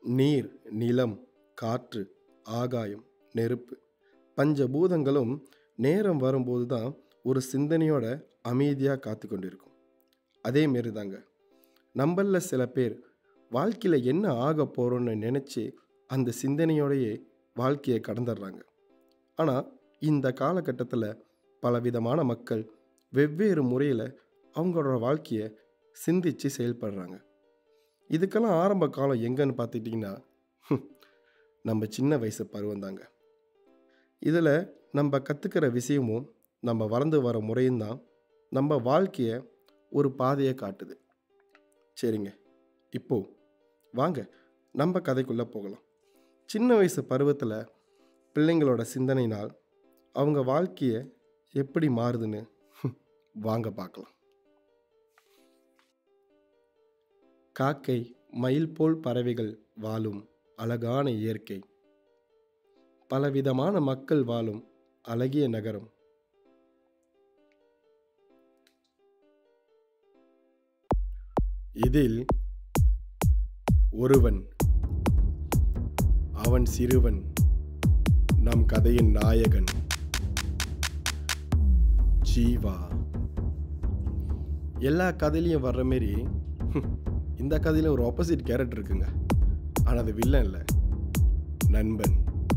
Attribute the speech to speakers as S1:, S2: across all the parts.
S1: நீர் நிலம் காற்று ஆகாயம் நெருப்பு பஞ்சபூதங்களும் நேரம் வரும்போது தான் ஒரு சிந்தனையோட அமைதியாக காத்து கொண்டிருக்கும் அதே மாரி தாங்க நம்மள சில பேர் வாழ்க்கையில் என்ன ஆக போகிறோன்னு நினச்சி அந்த சிந்தனையோடையே வாழ்க்கையை கடந்துடுறாங்க ஆனால் இந்த காலகட்டத்தில் பலவிதமான மக்கள் வெவ்வேறு முறையில் அவங்களோட வாழ்க்கையை சிந்தித்து செயல்படுறாங்க இதுக்கெல்லாம் ஆரம்ப காலம் எங்கன்னு பார்த்துட்டிங்கன்னா நம்ம சின்ன வயசு பருவம் தாங்க இதில் நம்ம கற்றுக்கிற விஷயமும் நம்ம வளர்ந்து வர முறையும் தான் நம்ம வாழ்க்கையை ஒரு பாதையை காட்டுது சரிங்க இப்போ வாங்க நம்ம கதைக்குள்ளே போகலாம் சின்ன வயசு பருவத்தில் பிள்ளைங்களோட சிந்தனையினால் அவங்க வாழ்க்கையை எப்படி மாறுதுன்னு வாங்க பார்க்கலாம் காக்கை மயில் போல் பறவைகள் வாழும் அழகான இயற்கை பலவிதமான மக்கள் வாழும் அழகிய நகரம் இதில் ஒருவன் அவன் சிறுவன் நம் கதையின் நாயகன் ஜீவா எல்லா கதையிலையும் வர்ற மாரி இந்த கதையிலும் ஒரு ஆப்போசிட் கேரக்டர் இருக்குங்க ஆனால் அது வில்லன் இல்லை நண்பன்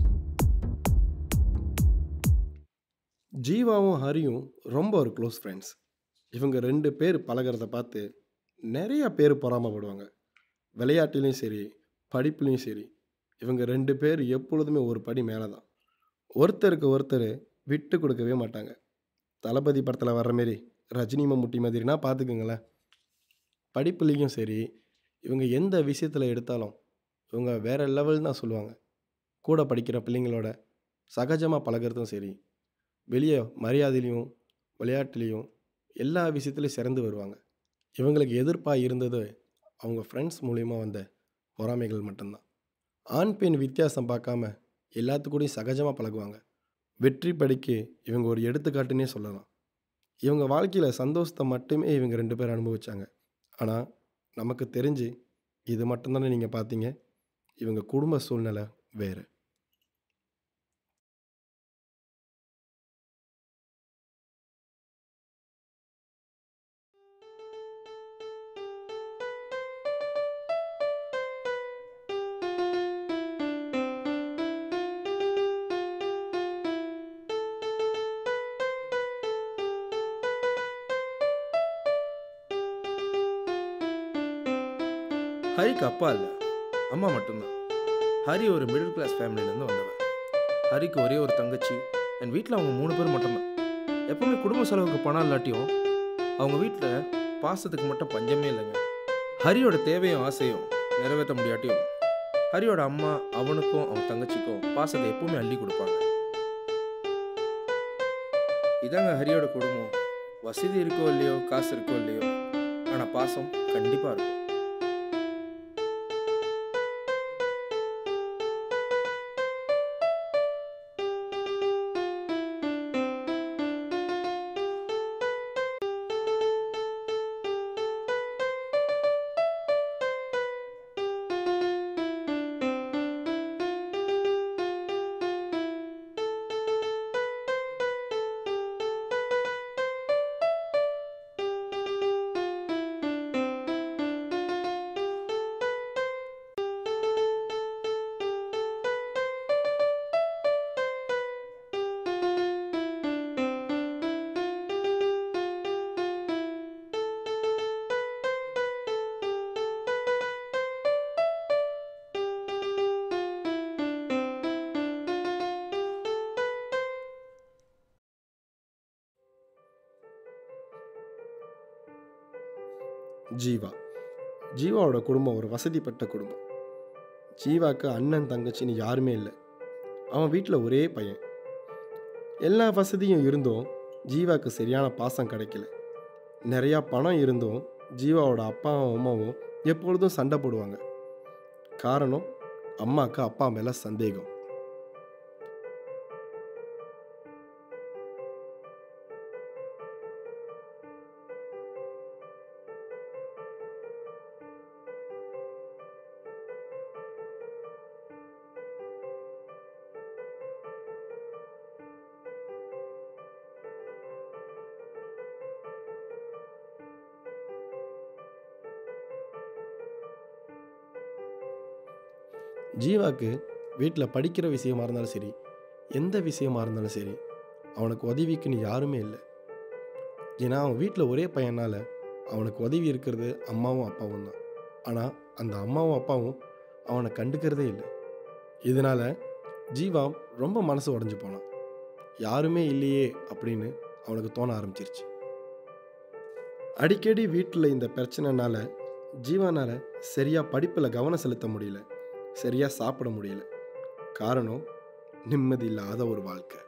S1: ஜீவாவும் ஹரியும் ரொம்ப ஒரு க்ளோஸ் ஃப்ரெண்ட்ஸ் இவங்க ரெண்டு பேர் பழகிறத பார்த்து நிறைய பேர் பொறாமப்படுவாங்க விளையாட்டுலேயும் சரி படிப்புலேயும் சரி இவங்க ரெண்டு பேர் எப்பொழுதுமே ஒரு படி மேலே தான் ஒருத்தருக்கு ஒருத்தர் விட்டு கொடுக்கவே மாட்டாங்க தளபதி படத்தில் வர்ற மாரி ரஜினி மம்முட்டி மாதிரினா பார்த்துக்குங்களேன் படிப்புலேயும் சரி இவங்க எந்த விஷயத்தில் எடுத்தாலும் இவங்க வேறு லெவல் தான் சொல்லுவாங்க கூட படிக்கிற பிள்ளைங்களோட சகஜமாக பழகிறதும் சரி வெளியே மரியாதையிலையும் விளையாட்டுலேயும் எல்லா விஷயத்துலையும் சிறந்து வருவாங்க இவங்களுக்கு எதிர்ப்பாக இருந்தது அவங்க ஃப்ரெண்ட்ஸ் மூலிமா வந்த பொறாமைகள் மட்டும்தான் ஆண் பெண் வித்தியாசம் பார்க்காம எல்லாத்துக்கூடையும் சகஜமாக பழகுவாங்க வெற்றி படிக்கு இவங்க ஒரு எடுத்துக்காட்டுன்னே சொல்லலாம் இவங்க வாழ்க்கையில் சந்தோஷத்தை மட்டுமே இவங்க ரெண்டு பேரும் அனுபவிச்சாங்க ஆனால் நமக்கு தெரிஞ்சு இது மட்டும்தானே நீங்கள் பார்த்தீங்க இவங்க குடும்ப சூழ்நிலை வேறு
S2: ஹரிக்கு அப்பா இல்லை அம்மா மட்டும்தான் ஹரி ஒரு மிடில் கிளாஸ் ஃபேமிலியிலேருந்து வந்தவன் ஹரிக்கு ஒரே ஒரு தங்கச்சி என் வீட்டில் அவங்க மூணு பேர் மட்டும்தான் எப்பவுமே குடும்ப செலவுக்கு பணம் இல்லாட்டியும் அவங்க வீட்டில் பாசத்துக்கு மட்டும் பஞ்சமே இல்லைங்க ஹரியோட தேவையும் ஆசையும் நிறைவேற்ற முடியாட்டியும் ஹரியோட அம்மா அவனுக்கும் அவன் தங்கச்சிக்கும் பாசத்தை எப்பவுமே அள்ளி கொடுப்பாங்க இதாங்க ஹரியோட குடும்பம் வசதி இருக்கோ இல்லையோ காசு இருக்கோ இல்லையோ ஆனால் பாசம் கண்டிப்பாக இருக்கும்
S1: ஜீவா ஜீவாவோட குடும்பம் ஒரு வசதிப்பட்ட குடும்பம் ஜீவாக்கு அண்ணன் தங்கச்சின்னு யாருமே இல்லை அவன் வீட்டில் ஒரே பையன் எல்லா வசதியும் இருந்தும் ஜீவாக்கு சரியான பாசம் கிடைக்கல நிறையா பணம் இருந்தும் ஜீவாவோட அப்பாவும் அம்மாவும் எப்பொழுதும் சண்டை போடுவாங்க காரணம் அம்மாவுக்கு அப்பா மேலே சந்தேகம் ஜீவாக்கு வீட்டில் படிக்கிற விஷயமா இருந்தாலும் சரி எந்த விஷயமா இருந்தாலும் சரி அவனுக்கு உதவிக்குன்னு யாருமே இல்லை ஏன்னா அவன் வீட்டில் ஒரே பையனால் அவனுக்கு உதவி இருக்கிறது அம்மாவும் அப்பாவும் தான் ஆனால் அந்த அம்மாவும் அப்பாவும் அவனை கண்டுக்கிறதே இல்லை இதனால் ஜீவா ரொம்ப மனசு உடஞ்சி போனான் யாருமே இல்லையே அப்படின்னு அவனுக்கு தோண ஆரம்பிச்சிருச்சு அடிக்கடி வீட்டில் இந்த பிரச்சனைனால ஜீவானால சரியாக படிப்பில் கவனம் செலுத்த முடியல சரியாக சாப்பிட முடியல காரணம் நிம்மதி இல்லாத ஒரு வாழ்க்கை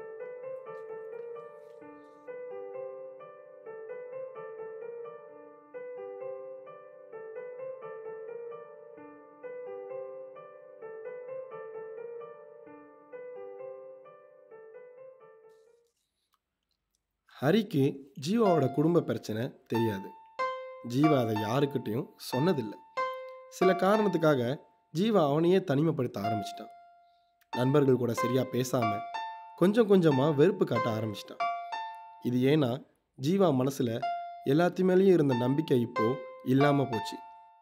S1: ஹரிக்கு ஜீவாவோட குடும்ப பிரச்சனை தெரியாது ஜீவா அதை யாருக்கிட்டையும் சொன்னதில்லை சில காரணத்துக்காக ஜீவா அவனையே தனிமைப்படுத்த ஆரம்பிச்சிட்டான் நண்பர்கள் கூட சரியாக பேசாமல் கொஞ்சம் கொஞ்சமாக வெறுப்பு காட்ட ஆரம்பிச்சிட்டான் இது ஏன்னா ஜீவா மனசில் எல்லாத்து மேலேயும் இருந்த நம்பிக்கை இப்போ இல்லாமல் போச்சு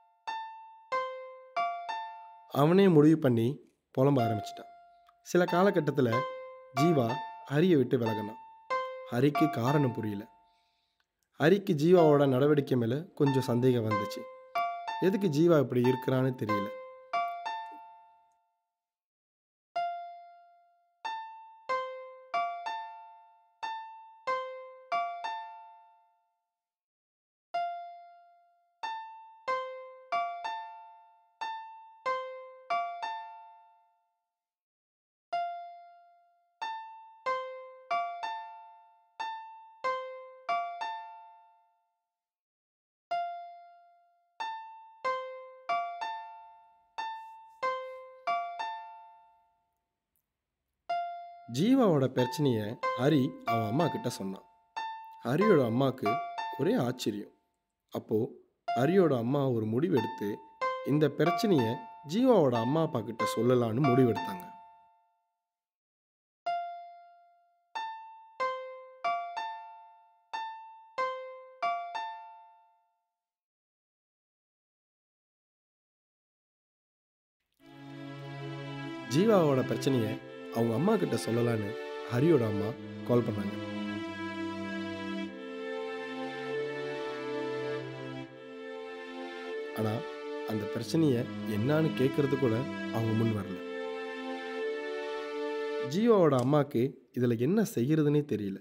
S1: அவனே முடிவு பண்ணி புலம்ப ஆரம்பிச்சிட்டான் சில காலகட்டத்தில் ஜீவா ஹரியை விட்டு விலகினான் ஹரிக்கு காரணம் புரியல ஹரிக்கு ஜீவாவோட நடவடிக்கை மேலே கொஞ்சம் சந்தேகம் வந்துச்சு எதுக்கு ஜீவா இப்படி இருக்கிறான்னு தெரியல ஜீவாவோட பிரச்சனையை ஹரி அவன் அம்மா கிட்ட சொன்னான் ஹரியோட அம்மாவுக்கு ஒரே ஆச்சரியம் அப்போது ஹரியோட அம்மா ஒரு முடிவெடுத்து இந்த பிரச்சனையை ஜீவாவோட அம்மா அப்பா கிட்ட சொல்லலான்னு முடிவெடுத்தாங்க ஜீவாவோட பிரச்சனையை அவங்க அம்மா கிட்ட சொல்லலான்னு ஹரியோட அம்மா கால் பண்ணாங்க ஆனால் அந்த பிரச்சனையை என்னன்னு கேட்கறது கூட அவங்க முன் வரல ஜீவாவோட அம்மாக்கு இதில் என்ன செய்யறதுனே தெரியல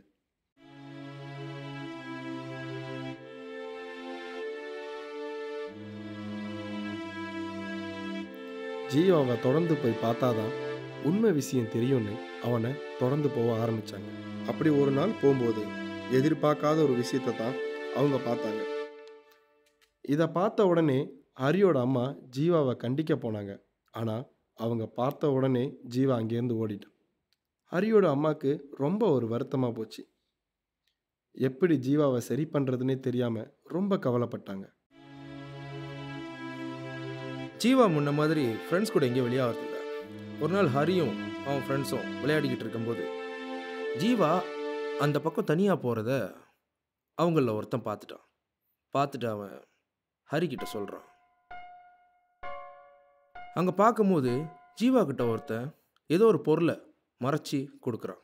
S1: ஜீவாவை தொடர்ந்து போய் பார்த்தாதான் உண்மை விஷயம் தெரியும்னு அவனை தொடர்ந்து போக ஆரம்பிச்சாங்க அப்படி ஒரு நாள் போகும்போது எதிர்பார்க்காத ஒரு விஷயத்தை தான் அவங்க பார்த்தாங்க இதை பார்த்த உடனே ஹரியோட அம்மா ஜீவாவை கண்டிக்க போனாங்க ஆனால் அவங்க பார்த்த உடனே ஜீவா அங்கேருந்து ஓடிட்டான் ஹரியோட அம்மாவுக்கு ரொம்ப ஒரு வருத்தமாக போச்சு எப்படி ஜீவாவை சரி பண்ணுறதுனே தெரியாமல் ரொம்ப கவலைப்பட்டாங்க
S2: ஜீவா முன்ன மாதிரி ஃப்ரெண்ட்ஸ் கூட எங்கேயும் வெளியே வரதில்ல ஒரு நாள் ஹரியும் அவன் ஃப்ரெண்ட்ஸும் விளையாடிக்கிட்டு இருக்கும்போது ஜீவா அந்த பக்கம் தனியாக போகிறத அவங்களில் ஒருத்தன் பார்த்துட்டான் பார்த்துட்டு அவன் ஹரிக்கிட்ட சொல்கிறான் அங்கே பார்க்கும்போது ஜீவா கிட்ட ஒருத்தன் ஏதோ ஒரு பொருளை மறைச்சி கொடுக்குறான்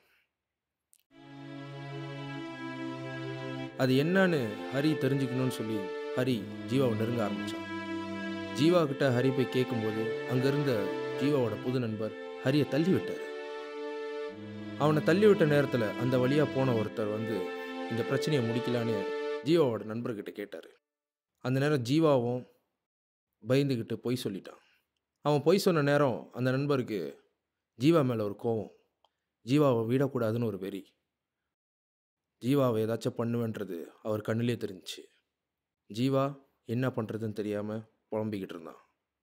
S2: அது என்னன்னு ஹரி தெரிஞ்சுக்கணும்னு சொல்லி ஹரி ஜீவாவை நெருங்க ஆரம்பிச்சான் ஜீவா கிட்ட ஹரி போய் கேட்கும்போது அங்கிருந்த ஜீவாவோட புது நண்பர் ஹரியை தள்ளி விட்டார் அவனை தள்ளி விட்ட நேரத்தில் அந்த வழியாக போன ஒருத்தர் வந்து இந்த பிரச்சனையை முடிக்கலான்னு ஜீவாவோட நண்பர்கிட்ட கேட்டார் அந்த நேரம் ஜீவாவும் பயந்துக்கிட்டு பொய் சொல்லிட்டான் அவன் பொய் சொன்ன நேரம் அந்த நண்பருக்கு ஜீவா மேலே ஒரு கோவம் ஜீவாவை விடக்கூடாதுன்னு ஒரு வெறி ஜீவாவை ஏதாச்சும் பண்ணுவேன்றது அவர் கண்ணிலே தெரிஞ்சுச்சு ஜீவா என்ன பண்ணுறதுன்னு தெரியாமல் புலம்பிக்கிட்டு இருந்தான்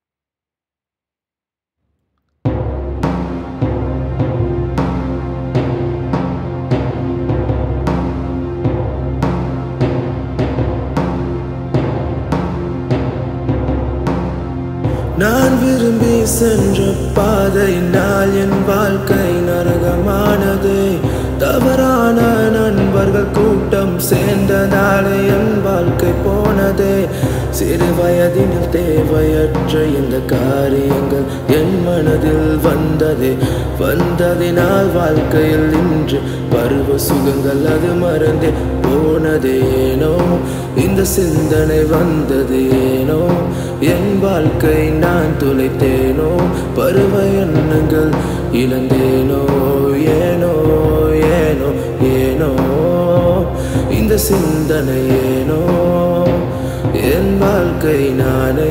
S3: நான் விரும்பி சென்ற பாதையினால் என் வாழ்க்கை நரகமானதே தவறான நண்பர்கள் கூட்டம் சேர்ந்ததாலே என் வாழ்க்கை போனதே சிறு வயதினில் தேவையற்ற இந்த காரியங்கள் என் மனதில் வந்ததே வந்ததினால் வாழ்க்கையில் இன்று பருவ சுகங்கள் அது மறந்தே போனதேனோ இந்த சிந்தனை வந்தது ஏனோ என் வாழ்க்கை நான் துளைத்தேனோ பருவ எண்ணங்கள் இழந்தேனோ ஏனோ ஏனோ ஏனோ இந்த சிந்தனை ஏனோ என் வாழ்க்கை நானே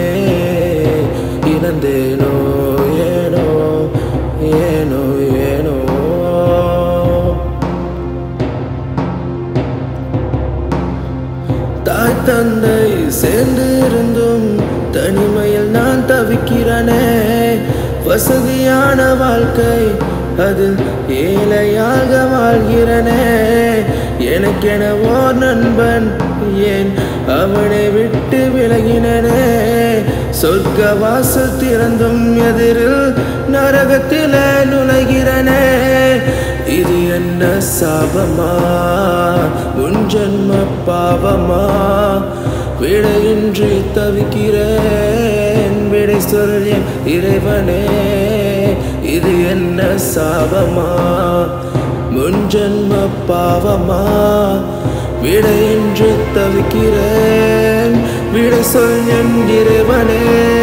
S3: இழந்தேனோ ஏனோ ஏனோ ஏனோ தாய் தந்தை சேர்ந்து இருந்தும் தனிமையில் நான் தவிக்கிறனே வசதியான வாழ்க்கை அதில் ஏழையாக வாழ்கிறனே எனக்கென ஓர் நண்பன் ஏன் அவனை விட்டு விலகினனே சொர்க்க வாசல் திறந்தும் எதிரில் நரகத்திலே நுழைகிறனே இது என்ன சாபமா உன் ஜன்ம பாவமா விடையின்றி தவிக்கிறேன் விடை சொல் என் இறைவனே இது என்ன சாபமா முன் ஜன்ம பாவமா விடையின்றி தவிக்கிறேன் விடை சொல் என் இறைவனே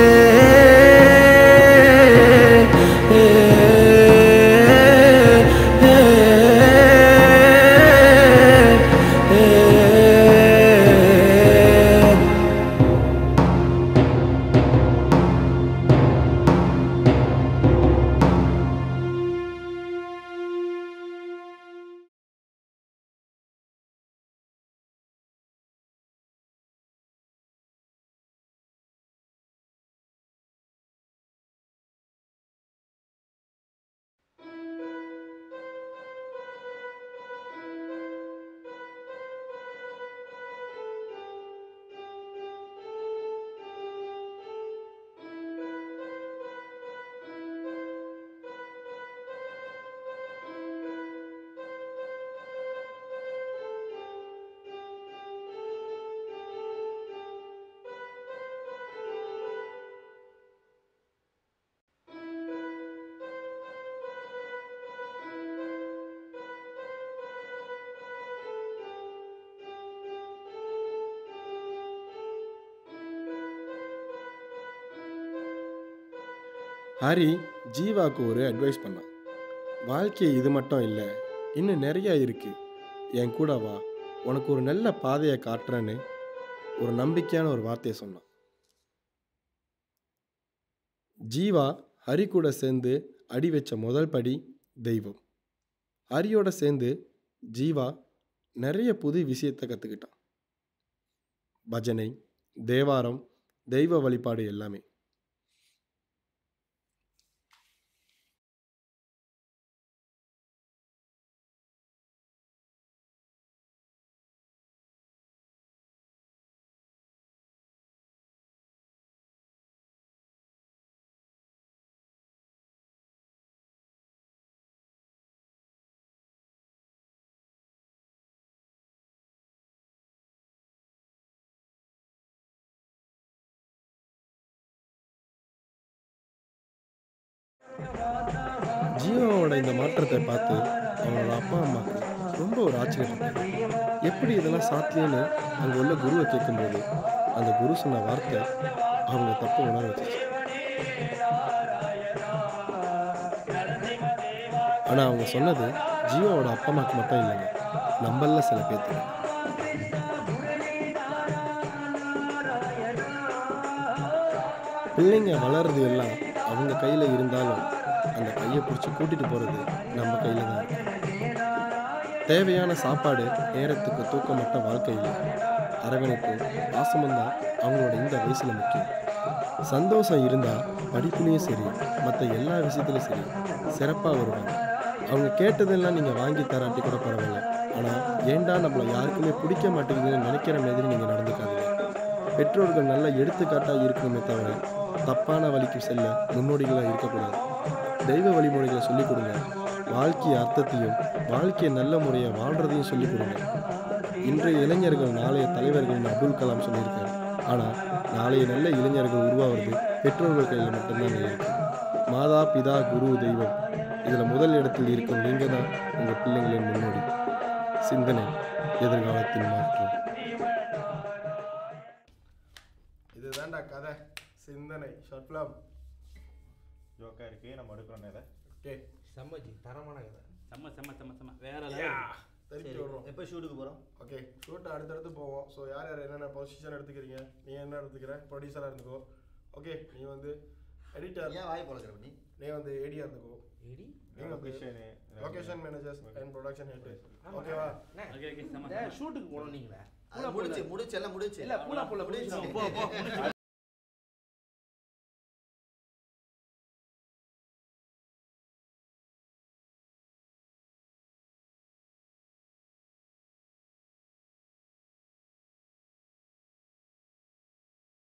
S1: ஹரி ஜீவாக்கு ஒரு அட்வைஸ் பண்ணான் வாழ்க்கை இது மட்டும் இல்லை இன்னும் நிறைய இருக்கு என் கூட வா உனக்கு ஒரு நல்ல பாதையை காட்டுறேன்னு ஒரு நம்பிக்கையான ஒரு வார்த்தையை சொன்னான் ஜீவா ஹரி கூட சேர்ந்து அடி வச்ச முதல் படி தெய்வம் ஹரியோட சேர்ந்து ஜீவா நிறைய புது விஷயத்தை கற்றுக்கிட்டான் பஜனை தேவாரம் தெய்வ வழிபாடு எல்லாமே ஜீவாவோட இந்த மாற்றத்தை பார்த்து அவனோட அப்பா அம்மாவுக்கு ரொம்ப ஒரு ஆச்சரியப்பட்டாங்க எப்படி இதெல்லாம் சாத்தியம்னு அங்கே உள்ள குருவை கேட்கும்போது அந்த குரு சொன்ன வார்த்தை அவங்க தப்பு உணர வச்சுச்சு ஆனால் அவங்க சொன்னது ஜீவாவோட அப்பா அம்மாவுக்கு மட்டும் இல்லைங்க நம்மள சில பேர்த்துக்கு பிள்ளைங்க வளர்றது எல்லாம் அவங்க கையில் இருந்தாலும் அந்த கையை பிடிச்சி கூட்டிட்டு போகிறது நம்ம கையில் தான் இருக்கு தேவையான சாப்பாடு நேரத்துக்கு தூக்கம் மட்டும் வாழ்க்கையில் அரவணைப்பு பாசமும் தான் அவங்களோட இந்த வயசில் முக்கியம் சந்தோஷம் இருந்தால் படிப்புலேயும் சரி மற்ற எல்லா விஷயத்துலையும் சரி சிறப்பாக வருவாங்க அவங்க கேட்டதெல்லாம் நீங்கள் வாங்கி தராட்டி கூட பரவாயில்ல ஆனால் ஏன்டா நம்மளை யாருக்குமே பிடிக்க மாட்டேங்குதுன்னு நினைக்கிற மாதிரி நீங்கள் நடந்துக்காதீங்க பெற்றோர்கள் நல்ல எடுத்துக்காட்டாக இருக்கணுமே தவிர தப்பான வழிக்கு செல்ல முன்னோடிகளாக இருக்கக்கூடாது தெய்வ வழிமுறைகளை சொல்லிக் கொடுங்க வாழ்க்கை அர்த்தத்தையும் வாழ்க்கையை நல்ல முறையை வாழ்கிறதையும் சொல்லிக் கொடுங்க இன்றைய இளைஞர்கள் நாளைய தலைவர்கள்னு அப்துல் கலாம் சொல்லியிருக்காரு ஆனால் நாளைய நல்ல இளைஞர்கள் உருவாகிறது பெற்றோர்கள் கையில் மட்டும்தான் இருக்கு மாதா பிதா குரு தெய்வம் இதில் முதல் இடத்தில் இருக்கும் நீங்கள் தான் உங்கள் பிள்ளைங்களின் முன்னோடி சிந்தனை எதிர்காலத்தின் மாற்றம் இதுதான்டா கதை சிந்தனை ஷார்ட் ஃபிலிம்
S4: ஜோக்கா இருக்கு நம்ம எடுக்கிறோம் இதை
S1: ஓகே
S2: செம்மஜி தரமான கதை
S5: செம்ம செம்ம செம்ம செம்ம வேற
S1: திருப்பி விடுறோம்
S4: எப்போ ஷூட்டுக்கு போகிறோம்
S1: ஓகே ஷூட் அடுத்தடுத்து போவோம் ஸோ யார் யார் என்னென்ன பொசிஷன் எடுத்துக்கிறீங்க நீ என்ன எடுத்துக்கிற ப்ரொடியூசராக இருந்துக்கோ ஓகே நீ வந்து எடிட்டர்
S4: ஏன் வாய் பழக்கிற பண்ணி
S1: நீ வந்து ஏடியாக இருந்துக்கோ
S2: எடி
S1: நீ வந்து
S4: location
S1: location managers and production head ஓகேவா
S5: ஓகே ஓகே செம்ம
S2: இந்த ஷூட்டுக்கு போனோம் நீங்களே
S4: முடிச்சு முடிச்சு எல்லாம் முடிச்சு
S2: இல்ல பூலா பூல முடிச்சு
S5: போ போ முடிச்சு